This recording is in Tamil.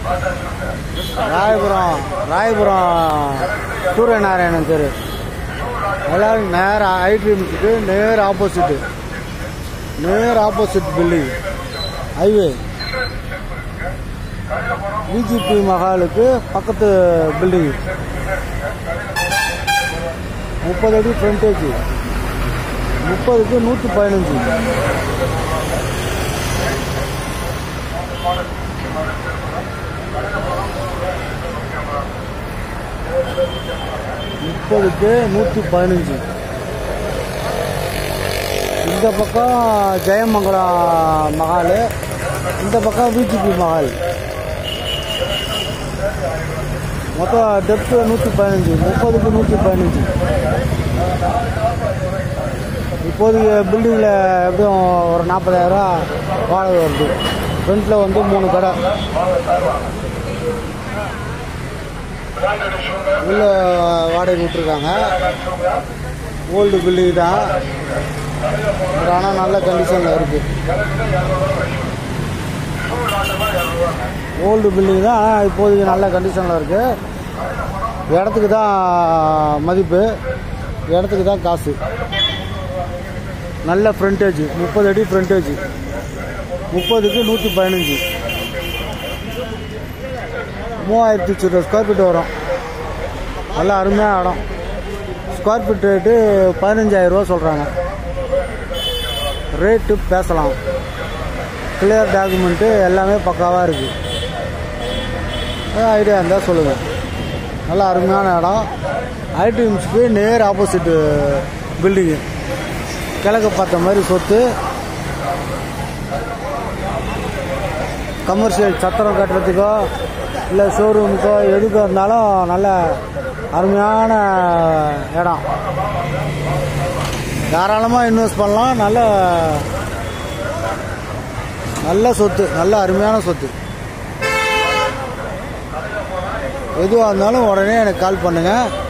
ராயபுரம் ராயபுரம் சூரியநாராயணன் தெரு எல்லாம் நேரம் ஐடிஎம்க்கு நேர் ஆப்போசிட்டு நேர் ஆப்போசிட் பில்டிங் ஹைவே பிஜிபி மஹாலுக்கு பக்கத்து பில்டிங் முப்பது அடி ஃப்ரண்டேஜ் முப்பதுக்கு நூற்றி பதினஞ்சு முப்பதுக்கு நூற்றி பதினஞ்சு இந்த பக்கம் ஜெயமங்கலம் மஹால் இந்த பக்கம் விஜிபி மஹால் மொத்தம் டெப்த்து நூற்றி பதினஞ்சு முப்பதுக்கு நூற்றி பதினஞ்சு இப்போதைக்கு பில்டிங்கில் எப்படியும் ஒரு நாற்பதாயிரரூவா வாடகை வருது ஃப்ரண்ட்டில் வந்து மூணு கடை உள்ள வாடகை விட்டுருக்காங்க ஓல்டு பில்டிங் தான் பட் ஆனால் நல்ல கண்டிஷனில் இருக்குது ஓல்டு பில்டிங் தான் ஆனால் இப்போதைக்கு நல்ல கண்டிஷனில் இருக்குது இடத்துக்கு தான் மதிப்பு இடத்துக்கு தான் காசு நல்ல ஃப்ரண்டேஜ் முப்பது அடி ஃப்ரண்டேஜ் முப்பதுக்கு நூற்றி பதினஞ்சு மூவாயிரத்தி சில்லற ஸ்கொயர் ஃபீட் வரும் நல்லா அருமையான இடம் ஸ்கொயர் ஃபீட் ரேட்டு பதினஞ்சாயிரரூவா சொல்கிறாங்க ரேட்டு பேசலாம் கிளியர் டாக்குமெண்ட்டு எல்லாமே பக்காவாக இருக்குது ஐடியா இருந்தால் சொல்லுங்கள் நல்லா அருமையான இடம் ஐடிஎம்ஸ்க்கு நேர் ஆப்போசிட்டு பில்டிங்கு கிழக்கு பார்த்த மாதிரி சொத்து கமர்ஷியல் சத்திரம் கட்டுறதுக்கோ இல்லை ஷோரூமுக்கோ எதுக்கோ இருந்தாலும் நல்ல அருமையான இடம் தாராளமாக இன்வெஸ்ட் பண்ணலாம் நல்ல நல்ல சொத்து நல்ல அருமையான சொத்து எதுவாக இருந்தாலும் உடனே எனக்கு கால் பண்ணுங்கள்